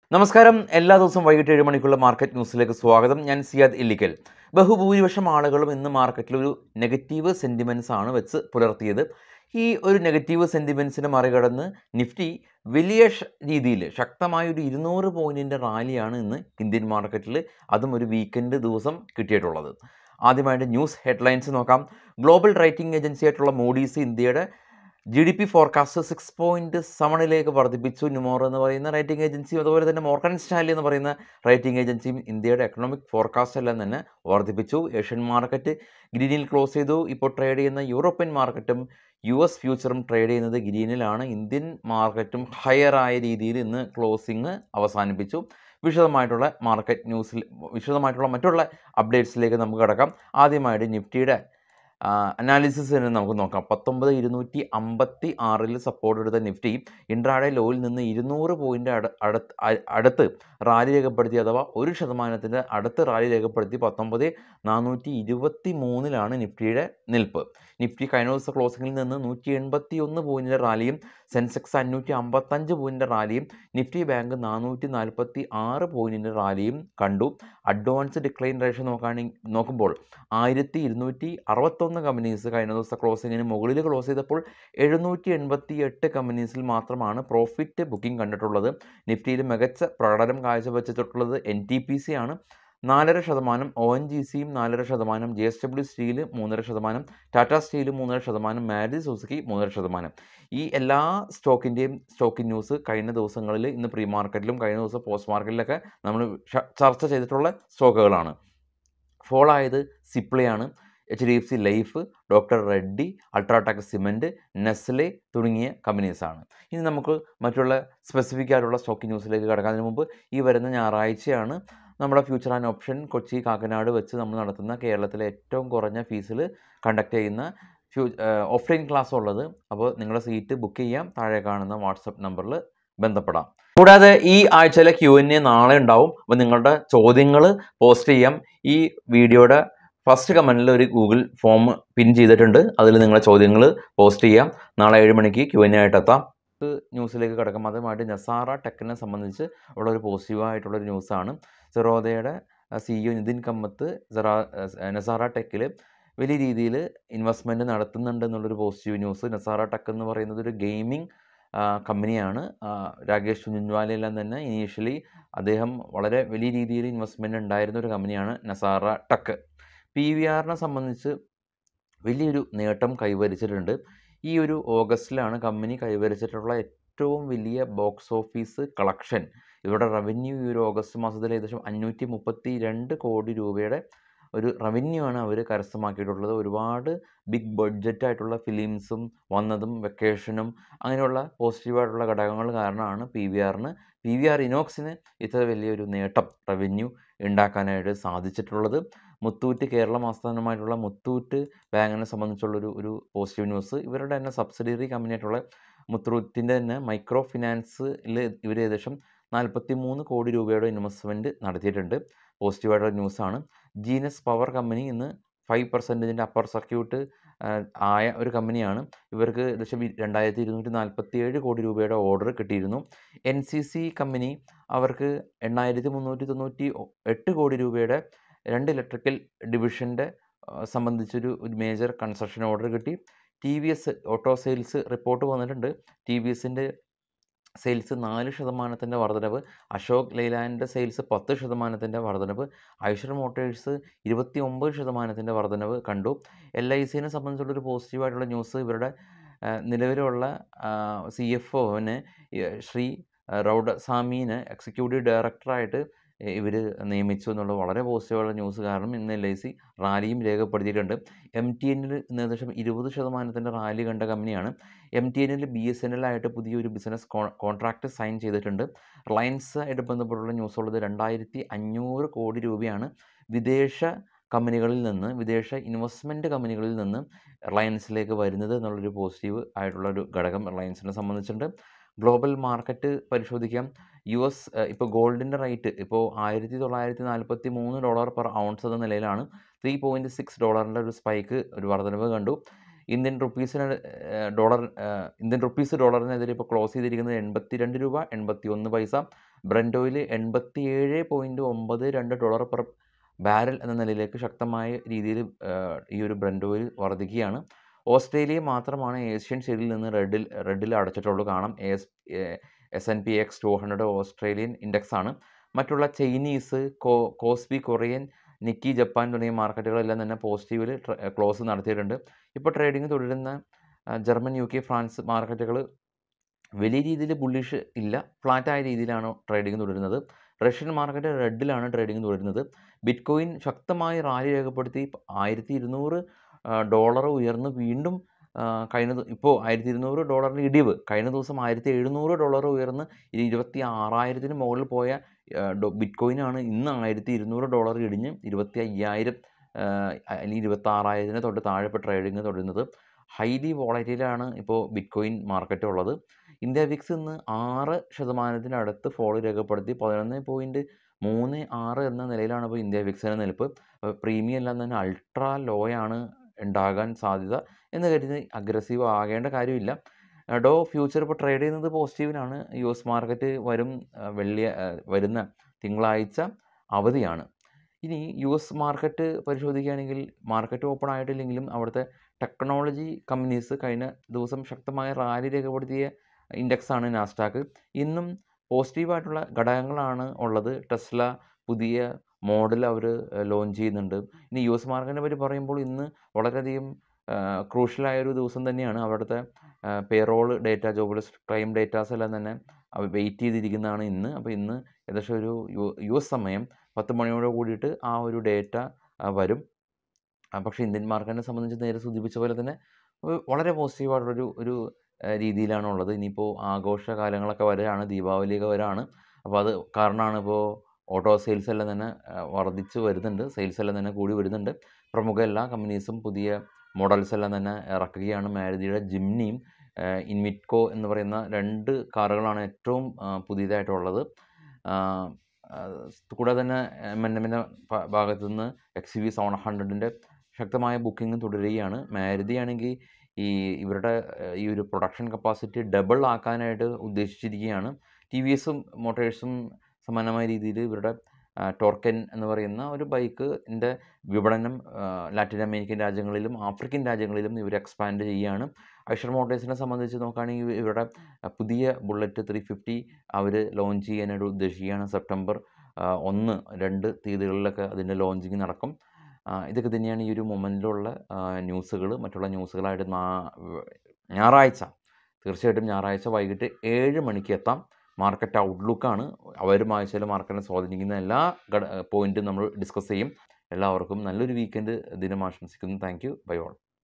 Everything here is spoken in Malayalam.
നമസ്കാരം എല്ലാ ദിവസവും വൈകിട്ട് ഏഴ് മണിക്കുള്ള മാർക്കറ്റ് ന്യൂസിലേക്ക് സ്വാഗതം ഞാൻ സിയാദ് ഇല്ലിക്കൽ ബഹുഭൂരിപക്ഷം ആളുകളും ഇന്ന് മാർക്കറ്റിൽ ഒരു നെഗറ്റീവ് സെൻറ്റിമെൻറ്റ്സ് ആണ് വെച്ച് പുലർത്തിയത് ഈ ഒരു നെഗറ്റീവ് സെൻറ്റിമെൻറ്റ്സിനെ മറികടന്ന് നിഫ്റ്റി വലിയ ഷ- രീതിയിൽ ശക്തമായ ഒരു ഇരുന്നൂറ് പോയിൻറ്റിൻ്റെ റാലിയാണ് ഇന്ന് ഇന്ത്യൻ മാർക്കറ്റിൽ അതും ഒരു വീക്കെൻഡ് ദിവസം കിട്ടിയിട്ടുള്ളത് ആദ്യമായിട്ട് ന്യൂസ് ഹെഡ്ലൈൻസ് നോക്കാം ഗ്ലോബൽ റേറ്റിംഗ് ഏജൻസി ആയിട്ടുള്ള മോഡീസ് ഇന്ത്യയുടെ G D P forecast six point സെവനിലേക്ക് വർദ്ധിപ്പിച്ചു ന്യൂമോർ എന്ന് പറയുന്ന റേറ്റിംഗ് ഏജൻസിയും അതുപോലെ തന്നെ മോർഗൻ സ്റ്റാലി എന്ന് പറയുന്ന റേറ്റിംഗ് ഏജൻസിയും ഇന്ത്യയുടെ എക്കണോമിക് ഫോർകാസ്റ്റ് എല്ലാം തന്നെ വർദ്ധിപ്പിച്ചു ഏഷ്യൻ മാർക്കറ്റ് ഗ്രീനിൽ ക്ലോസ് ചെയ്തു ഇപ്പോൾ ട്രേഡ് ചെയ്യുന്ന യൂറോപ്യൻ മാർക്കറ്റും യു എസ് ഫ്യൂച്ചറും ട്രേഡ് ചെയ്യുന്നത് ഗ്രീനിലാണ് ഇന്ത്യൻ മാർക്കറ്റും ഹയർ ആയ രീതിയിൽ ഇന്ന് ക്ലോസിങ് അവസാനിപ്പിച്ചു വിശദമായിട്ടുള്ള മാർക്കറ്റ് ന്യൂസിൽ വിശദമായിട്ടുള്ള മറ്റുള്ള അപ്ഡേറ്റ്സിലേക്ക് നമുക്ക് കിടക്കാം ആദ്യമായിട്ട് നിഫ്റ്റിയുടെ അനാലിസിസ് തന്നെ നമുക്ക് നോക്കാം പത്തൊമ്പത് ഇരുന്നൂറ്റി അമ്പത്തി ആറിൽ സപ്പോർട്ട് എടുത്ത നിഫ്റ്റി ഇൻട്രാഡേ ലോയിൽ നിന്ന് ഇരുന്നൂറ് പോയിൻ്റ് അട അടുത്ത് അ- അടുത്ത് റാലി രേഖപ്പെടുത്തി അഥവാ ഒരു ശതമാനത്തിൻ്റെ അടുത്ത് റാലി രേഖപ്പെടുത്തി പത്തൊമ്പത് നാനൂറ്റി ഇരുപത്തി മൂന്നിലാണ് നിഫ്റ്റിയുടെ നിൽപ്പ് നിഫ്റ്റി കഴിഞ്ഞ ദിവസം ക്ലോസിങ്ങിൽ നിന്ന് നൂറ്റി എൺപത്തി ഒന്ന് പോയിൻറ്റിൻ്റെ റാലിയും സെൻസെക്സ് അഞ്ഞൂറ്റി അമ്പത്തഞ്ച് പോയിൻറ്റിൻ്റെ റാലിയും നിഫ്റ്റി ബാങ്ക് നാനൂറ്റി നാൽപ്പത്തി ആറ് പോയിൻറ്റിൻ്റെ റാലിയും കണ്ടു അഡ്വാൻസ് ഡിക്ലൈൻ റേഷ്യോ നോക്കുകയാണെങ്കിൽ നോക്കുമ്പോൾ ആയിരത്തി ഇരുന്നൂറ്റി അറുപത്തൊന്ന് കമ്പനീസ് കഴിഞ്ഞ ദിവസം ക്ലോസിങ്ങിന് മുകളിൽ ക്ലോസ് ചെയ്തപ്പോൾ എഴുന്നൂറ്റി എൺപത്തി എട്ട് കമ്പനീസിൽ മാത്രമാണ് പ്രോഫിറ്റ് ബുക്കിംഗ് കണ്ടിട്ടുള്ളത് നിഫ്റ്റിയിൽ മികച്ച പ്രകടനം കാഴ്ചവെച്ചിട്ടുള്ളത് എൻ ടി പി സി ആണ് നാലര ശതമാനം ഒ എൻ ജി സിയും നാലര ശതമാനം ജെ എസ് ഡബ്ല്യു സ്റ്റീൽ മൂന്നര ശതമാനം ടാറ്റ സ്റ്റീൽ മൂന്നര ശതമാനം മാരുതി സുസുക്കി മൂന്നര ശതമാനം ഈ എല്ലാ സ്റ്റോക്കിൻ്റെയും സ്റ്റോക്കിംഗ് ന്യൂസ് കഴിഞ്ഞ ദിവസങ്ങളിൽ ഇന്ന് പ്രീ മാർക്കറ്റിലും കഴിഞ്ഞ ദിവസം പോസ്റ്റ് മാർക്കറ്റിലൊക്കെ നമ്മൾ ഷ- ചർച്ച ചെയ്തിട്ടുള്ള സ്റ്റോക്കുകളാണ് ഫോൾ ആയത് സിപ്ലയാണ് H D F C life doctor Reddy UltraTech cement Nestle തുടങ്ങിയ കമ്പനീസാണ് ഇനി നമുക്ക് മറ്റുള്ള സ്പെസിഫിക് ആയിട്ടുള്ള സ്റ്റോക്ക് ന്യൂസിലേക്ക് കിടക്കുന്നതിന് മുമ്പ് ഈ വരുന്ന ഞായറാഴ്ചയാണ് നമ്മുടെ future and option Kochi Kakkanad വെച്ച് നമ്മൾ നടത്തുന്ന കേരളത്തിലെ ഏറ്റവും കുറഞ്ഞ ഫീസിൽ കണ്ടക്ട് ചെയ്യുന്ന ഫ്യൂ ഓഫ്ലൈൻ ക്ലാസ് ഉള്ളത് അപ്പോൾ നിങ്ങളുടെ സീറ്റ് ബുക്ക് ചെയ്യാം താഴെ കാണുന്ന വാട്സപ്പ് നമ്പറിൽ ബന്ധപ്പെടാം കൂടാതെ ഈ ആഴ്ചയിലെ ക്യു എൻ എ നാളെ ഉണ്ടാവും അപ്പോൾ നിങ്ങളുടെ ചോദ്യങ്ങൾ പോസ്റ്റ് ചെയ്യാം ഈ വീഡിയോയുടെ ഫസ്റ്റ് കമൻറ്റിൽ ഒരു ഗൂഗിൾ ഫോം പിൻ ചെയ്തിട്ടുണ്ട് അതിൽ നിങ്ങളുടെ ചോദ്യങ്ങൾ പോസ്റ്റ് ചെയ്യാം നാളെ ഏഴ് മണിക്ക് ക്യു എൻ എ ആയിട്ട് എത്താം നമുക്ക് ന്യൂസിലേക്ക് കിടക്കാം അതുമായിട്ട് നസാറ ടെക്കിനെ സംബന്ധിച്ച് ഉള്ള ഒരു പോസിറ്റീവായിട്ടുള്ളൊരു ന്യൂസാണ് സെറോദയുടെ സിഇഒ നിതിൻ കമ്മത്ത് സെറാ നസാറ ടെക്കിൽ വലിയ രീതിയിൽ ഇൻവെസ്റ്റ്മെൻറ്റ് നടത്തുന്നുണ്ട് എന്നുള്ളൊരു പോസിറ്റീവ് ന്യൂസ് നസാറ ടെക് എന്ന് പറയുന്നത് ഒരു ഗെയിമിംഗ് കമ്പനിയാണ് ആ, രാകേഷ് ചുഞ്ചുൻവാലയെല്ലാം തന്നെ ഇനീഷ്യലി അദ്ദേഹം വളരെ വലിയ രീതിയിൽ ഇൻവെസ്റ്റ്മെൻറ്റ് ഉണ്ടായിരുന്ന ഒരു കമ്പനിയാണ് നസാറ ടെക് പി വി ആറിനെ സംബന്ധിച്ച് വലിയൊരു നേട്ടം കൈവരിച്ചിട്ടുണ്ട് ഈ ഒരു ഓഗസ്റ്റിലാണ് കമ്പനി കൈവരിച്ചിട്ടുള്ള ഏറ്റവും വലിയ ബോക്സ് ഓഫീസ് കളക്ഷൻ ഇവരുടെ റവന്യൂ ഈ ഒരു ഓഗസ്റ്റ് മാസത്തിൽ ഏകദേശം അഞ്ഞൂറ്റി മുപ്പത്തി രണ്ട് കോടി രൂപയുടെ ഒരു റവന്യൂ ആണ് അവർ കരസ്ഥമാക്കിയിട്ടുള്ളത് ഒരുപാട് ബിഗ് ബഡ്ജറ്റായിട്ടുള്ള ഫിലിംസും വന്നതും വെക്കേഷനും അങ്ങനെയുള്ള പോസിറ്റീവായിട്ടുള്ള ഘടകങ്ങൾ കാരണമാണ് പി വി ആറിന് പി വി ആർ ഇനോക്സിന് ഇത്ര വലിയൊരു നേട്ടം റവന്യൂ ഉണ്ടാക്കാനായിട്ട് സാധിച്ചിട്ടുള്ളത് മുത്തൂറ്റ് കേരളം ആസ്ഥാനമായിട്ടുള്ള മുത്തൂറ്റ് ബാങ്കിനെ സംബന്ധിച്ചുള്ളൊരു ഒരു പോസിറ്റീവ് ന്യൂസ് ഇവരുടെ തന്നെ സബ്സിഡിയറി കമ്പനിയായിട്ടുള്ള മുത്തൂറ്റിൻ്റെ തന്നെ മൈക്രോ ഫിനാൻസിൽ ഇവർ ഏകദേശം നാൽപ്പത്തി മൂന്ന് കോടി രൂപയുടെ ഇൻവെസ്റ്റ്മെൻറ്റ് നടത്തിയിട്ടുണ്ട് പോസിറ്റീവായിട്ടുള്ള ന്യൂസാണ് ജീനസ് പവർ കമ്പനി ഇന്ന് ഫൈവ് പെർസെൻറ്റേജിൻ്റെ അപ്പർ സർക്യൂട്ട് ആയ ഒരു കമ്പനിയാണ് ഇവർക്ക് ഏകദേശം ഇ- രണ്ടായിരത്തി ഇരുന്നൂറ്റി നാൽപ്പത്തി ഏഴ് കോടി രൂപയുടെ ഓർഡർ കിട്ടിയിരുന്നു എൻ സി സി കമ്പനി അവർക്ക് എണ്ണായിരത്തി മുന്നൂറ്റി തൊണ്ണൂറ്റി ഒ- എട്ട് കോടി രൂപയുടെ രണ്ട് ഇലക്ട്രിക്കൽ ഡിവിഷൻ്റെ സംബന്ധിച്ചൊരു ഒരു മേജർ കൺസ്ട്രക്ഷൻ ഓർഡർ കിട്ടി T V S auto sales report വന്നിട്ടുണ്ട് ടി വി എസിൻ്റെ സെയിൽസ് നാല് ശതമാനത്തിൻ്റെ വർധനവ് അശോക് ലൈലാൻഡിൻ്റെ സെയിൽസ് പത്ത് ശതമാനത്തിൻ്റെ വർധനവ് ഐഷർ മോട്ടേഴ്സ് ഇരുപത്തി ഒമ്പത് ശതമാനത്തിൻ്റെ വർധനവ് കണ്ടു എൽ ഐ സിനെ സംബന്ധിച്ചുള്ളൊരു പോസിറ്റീവായിട്ടുള്ള ന്യൂസ് ഇവരുടെ ആ, നിലവിലുള്ള സി എഫ് ഒവിന് ശ്രീ റൗഡസാമീനെ എക്സിക്യൂട്ടീവ് ഡയറക്ടറായിട്ട് ഇവർ നിയമിച്ചു എന്നുള്ളത് വളരെ പോസിറ്റീവായുള്ള ന്യൂസ് കാരണം ഇന്ന് എൽ ഐ സി റാലിയും രേഖപ്പെടുത്തിയിട്ടുണ്ട് എം ടി എന്നിൽ ഇന്ന് ഏകദേശം ഇരുപത് ശതമാനത്തിൻ്റെ റാലി കണ്ട കമ്പനിയാണ് എം ടി എന്നിൽ ബി എസ് എൻ എൽ ആയിട്ട് പുതിയൊരു ബിസിനസ് കോൺട്രാക്റ്റ് സൈൻ ചെയ്തിട്ടുണ്ട് റിലയൻസ് ആയിട്ട് ബന്ധപ്പെട്ടുള്ള ന്യൂസ് ഉള്ളത് രണ്ടായിരത്തി അഞ്ഞൂറ് കോടി രൂപയാണ് വിദേശ കമ്പനികളിൽ നിന്ന് വിദേശ ഇൻവെസ്റ്റ്മെൻറ്റ് കമ്പനികളിൽ നിന്ന് റിലയൻസിലേക്ക് വരുന്നത് എന്നുള്ളൊരു പോസിറ്റീവ് ആയിട്ടുള്ള ഒരു ഘടകം റിലയൻസിനെ സംബന്ധിച്ചിട്ടുണ്ട് ഗ്ലോബൽ മാർക്കറ്റ് പരിശോധിക്കാം യു എസ് ഇപ്പോൾ ഗോൾഡിൻ്റെ റേറ്റ് ഇപ്പോൾ ആയിരത്തി തൊള്ളായിരത്തി നാൽപ്പത്തി മൂന്ന് ഡോളർ പെർ ഔൺസ് എന്ന നിലയിലാണ് ത്രീ പോയിൻറ്റ് സിക്സ് ഡോളറിൻ്റെ ഒരു സ്പൈക്ക് ഒരു വർധനവ് കണ്ടു ഇന്ത്യൻ റുപ്പീസിന് ഡോളർ ഇന്ത്യൻ റുപ്പീസ് ഡോളറിനെതിരെ ഇപ്പോൾ ക്ലോസ് ചെയ്തിരിക്കുന്നത് എൺപത്തി രണ്ട് രൂപ എൺപത്തി ഒന്ന് പൈസ ബ്രൻഡ് ഓയിൽ എൺപത്തിയേഴ് പോയിൻറ്റ് ഒമ്പത് രണ്ട് ഡോളർ പെർ ബാരൽ എന്ന നിലയിലേക്ക് ശക്തമായ രീതിയിൽ ഈ ഒരു ബ്രൻഡ് ഓയിൽ വർദ്ധിക്കുകയാണ് ഓസ്ട്രേലിയ മാത്രമാണ് ഏഷ്യൻ ഷെയറിൽ നിന്ന് റെഡിൽ റെഡിൽ അടച്ചിട്ടുള്ളൂ കാണാം S S N P X two hundred Australian index ആണ് മറ്റുള്ള ചൈനീസ് കോ കോസ്ബി കൊറിയൻ നിക്കി ജപ്പാൻ തുടങ്ങിയ മാർക്കറ്റുകളെല്ലാം തന്നെ പോസിറ്റീവിൽ ക്ലോസ് നടത്തിയിട്ടുണ്ട് ഇപ്പോൾ ട്രേഡിംഗ് തുടരുന്ന ആ, ജർമ്മൻ യു കെ ഫ്രാൻസ് മാർക്കറ്റുകൾ വലിയ രീതിയിൽ ബുള്ളിഷ് ഇല്ല ഫ്ലാറ്റായ രീതിയിലാണ് ട്രേഡിംഗ് തുടരുന്നത് റഷ്യൻ മാർക്കറ്റ് റെഡിലാണ് ട്രേഡിംഗ് തുടരുന്നത് ബിറ്റ് കോയിൻ ശക്തമായി റാലി രേഖപ്പെടുത്തി ആയിരത്തി ഇരുന്നൂറ് ഡോളർ ഉയർന്ന് വീണ്ടും ആ, കഴിഞ്ഞ ദി- ഇപ്പോൾ ആയിരത്തി ഇരുന്നൂറ് ഡോളറിൻ്റെ ഇടിവ് കഴിഞ്ഞ ദിവസം ആയിരത്തി എഴുന്നൂറ് ഡോളർ ഉയർന്ന് ഇനി ഇരുപത്തി ആറായിരത്തിന് മുകളിൽ പോയ ആ, ഡോ- ബിറ്റ് കോയിനാണ് ഇന്ന് ആയിരത്തി ഇരുന്നൂറ് ഡോളർ ഇടിഞ്ഞ് ഇരുപത്തി അയ്യായിരം ആ, അല്ലെങ്കിൽ ഇരുപത്തി ആറായിരത്തിന് തൊട്ട് താഴെ ഇപ്പോൾ ട്രേഡിംഗ് തുടരുന്നത് ഹൈലി വോളറ്റൈലാണ് ഇപ്പോൾ ബിറ്റ് കോയിൻ മാർക്കറ്റ് ഉള്ളത് ഇന്ത്യ വിക്സ് ഇന്ന് ആറ് ശതമാനത്തിനടുത്ത് ഫോൾ രേഖപ്പെടുത്തി പതിനൊന്ന് പോയിൻറ്റ് മൂന്ന് ആറ് എന്ന നിലയിലാണ് ഇപ്പോൾ ഇന്ത്യ വിക്സിൻ്റെ നിൽപ്പ് പ്രീമിയം എല്ലാം തന്നെ അൾട്രാ ലോയാണ് ഉണ്ടാകാൻ സാധ്യത എന്ന് കരുതി അഗ്രസീവ് ആകേണ്ട കാര്യമില്ല ആ, ഡോ ഫ്യൂച്ചർ ഇപ്പോൾ ട്രേഡ് ചെയ്യുന്നത് പോസിറ്റീവിലാണ് യു എസ് മാർക്കറ്റ് വരും ആ, വെള്ളി ആ, വരുന്ന തിങ്കളാഴ്ച അവധിയാണ് ഇനി യു എസ് മാർക്കറ്റ് പരിശോധിക്കുകയാണെങ്കിൽ മാർക്കറ്റ് ഓപ്പൺ ആയിട്ടില്ലെങ്കിലും അവിടുത്തെ ടെക്നോളജി കമ്പനീസ് കഴിഞ്ഞ ദിവസം ശക്തമായ റാലി രേഖപ്പെടുത്തിയ ഇൻഡെക്സാണ് നാസ്ഡാക്ക് ഇന്നും പോസിറ്റീവായിട്ടുള്ള ഘടകങ്ങളാണ് ഉള്ളത് ടെസ്ല പുതിയ മോഡൽ അവർ ലോഞ്ച് ചെയ്യുന്നുണ്ട് ഇനി യു എസ് മാർക്കറ്റിനെ പറ്റി പറയുമ്പോൾ ഇന്ന് വളരെയധികം ക്രൂഷ്യലായ ഒരു ദിവസം തന്നെയാണ് അവിടുത്തെ payroll data jobless claim datas എല്ലാം തന്നെ വെയിറ്റ് ചെയ്തിരിക്കുന്നതാണ് ഇന്ന് അപ്പോൾ ഇന്ന് ഏകദേശം ഒരു യു യു എസ് സമയം പത്ത് മണിയോട് കൂടിയിട്ട് ആ ഒരു ഡേറ്റ വരും ആ, പക്ഷേ ഇന്ത്യൻ മാർക്കറ്റിനെ സംബന്ധിച്ച് നേരെ സൂചിപ്പിച്ച പോലെ തന്നെ ഒ- വളരെ പോസിറ്റീവായിട്ടുള്ളൊരു ഒരു ആ, രീതിയിലാണ് ഉള്ളത് ഇനിയിപ്പോൾ ആഘോഷകാലങ്ങളൊക്കെ വരെയാണ് ദീപാവലിയൊക്കെ വരാണ് അപ്പോൾ അത് കാരണമാണ് ഇപ്പോൾ ഓട്ടോ സെയിൽസ് എല്ലാം തന്നെ ആ, വർദ്ധിച്ച് വരുന്നുണ്ട് സെയിൽസ് എല്ലാം തന്നെ കൂടി വരുന്നുണ്ട് പ്രമുഖ എല്ലാ കമ്പനീസും പുതിയ മോഡൽസ് എല്ലാം തന്നെ ഇറക്കുകയാണ് മാരുതിയുടെ ജിംനിയും ഇൻവിറ്റ്കോ എന്ന് പറയുന്ന രണ്ട് കാറുകളാണ് ഏറ്റവും ആ, പുതിയതായിട്ടുള്ളത് ആ, ആ, കൂടാതെ തന്നെ എമ്മിൻ്റെ ഭാഗത്തു നിന്ന് എക്സ് വി സെവൻ ഹൺഡ്രഡിൻ്റെ ശക്തമായ ബുക്കിംഗ് തുടരുകയാണ് മാരുതി ആണെങ്കിൽ ഈ ഇവരുടെ ഏഹ്, ഈ ഒരു പ്രൊഡക്ഷൻ കപ്പാസിറ്റി ഡബിൾ ആക്കാനായിട്ട് ഉദ്ദേശിച്ചിരിക്കുകയാണ് ടി വി എസും മോട്ടേഴ്സും സമാനമായ രീതിയിൽ ഇവരുടെ ആ, ടോർക്കൻ എന്ന് പറയുന്ന ഒരു ബൈക്കിൻ്റെ വിപണനം ആ, ലാറ്റിൻ അമേരിക്കൻ രാജ്യങ്ങളിലും ആഫ്രിക്കൻ രാജ്യങ്ങളിലും ഇവർ എക്സ്പാൻഡ് ചെയ്യുകയാണ് ഐഷർ മോട്ടേഴ്സിനെ സംബന്ധിച്ച് നോക്കുകയാണെങ്കിൽ ഇവരുടെ ആ, പുതിയ ബുള്ളറ്റ് ത്രീ ഫിഫ്റ്റി അവർ ലോഞ്ച് ചെയ്യാനായിട്ട് ഉദ്ദേശിക്കുകയാണ് സെപ്റ്റംബർ ആ, ഒന്ന് രണ്ട് തീയതികളിലൊക്കെ അതിൻ്റെ ലോഞ്ചിങ് നടക്കും ആ, ഇതൊക്കെ തന്നെയാണ് ഈ ഒരു മൊമെൻറ്റിലുള്ള ന്യൂസുകൾ മറ്റുള്ള ന്യൂസുകളായിട്ട് നാ- ഞായറാഴ്ച തീർച്ചയായിട്ടും ഞായറാഴ്ച വൈകിട്ട് ഏഴ് മണിക്ക് എത്താം മാർക്കറ്റ് ഔട്ട്ലുക്കാണ് വരും ആഴ്ചയിൽ മാർക്കറ്റിനെ സ്വാധീനിക്കുന്ന എല്ലാ ഘട പോയിൻറ്റും നമ്മൾ ഡിസ്കസ് ചെയ്യും എല്ലാവർക്കും നല്ലൊരു വീക്കെൻഡ് ദിനം ആശംസിക്കുന്നു താങ്ക് യു ബൈ ഓൾ